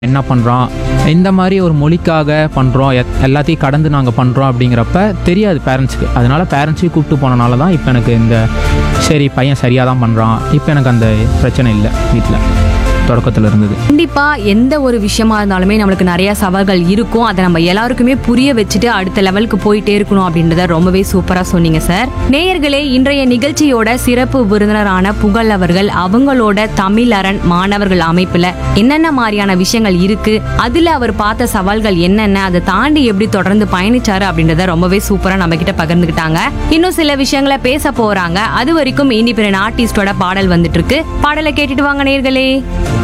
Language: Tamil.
என்ன பண்ணுறோம் இந்த மாதிரி ஒரு மொழிக்காக பண்ணுறோம் எல்லாத்தையும் கடந்து நாங்கள் பண்ணுறோம் அப்படிங்கிறப்ப தெரியாது பேரண்ட்ஸ்க்கு அதனால பேரண்ட்ஸையும் கூப்பிட்டு போனனால தான் இப்போ எனக்கு இந்த சரி பையன் சரியாக தான் பண்ணுறான் இப்போ எனக்கு அந்த பிரச்சனை இல்லை வீட்டில் தொடக்கத்தில் இருந்தது கண்டிப்பா எந்த ஒரு விஷயமா இருந்தாலுமே நம்மளுக்கு நிறைய சவால்கள் இருக்கும் அதை நம்ம எல்லாருக்குமே புரிய வச்சுட்டு அடுத்த லெவலுக்கு போயிட்டே இருக்கணும் அப்படின்றத ரொம்பவே சூப்பரா சொன்னீங்க சார் நேயர்களே இன்றைய நிகழ்ச்சியோட சிறப்பு விருந்தினரான புகழ் அவர்கள் அவங்களோட தமிழரண் மாணவர்கள் அமைப்புல என்னென்ன மாதிரியான விஷயங்கள் இருக்கு அதுல அவர் பார்த்த சவால்கள் என்னென்ன அதை தாண்டி எப்படி தொடர்ந்து பயணிச்சாரு அப்படின்றத ரொம்பவே சூப்பரா நம்ம கிட்ட பகிர்ந்துக்கிட்டாங்க இன்னும் சில விஷயங்களை பேச போறாங்க அது வரைக்கும் இண்டிபெண்டன்ட் ஆர்டிஸ்டோட பாடல் வந்துட்டு இருக்கு பாடலை கேட்டுட்டு வாங்க நேயர்களே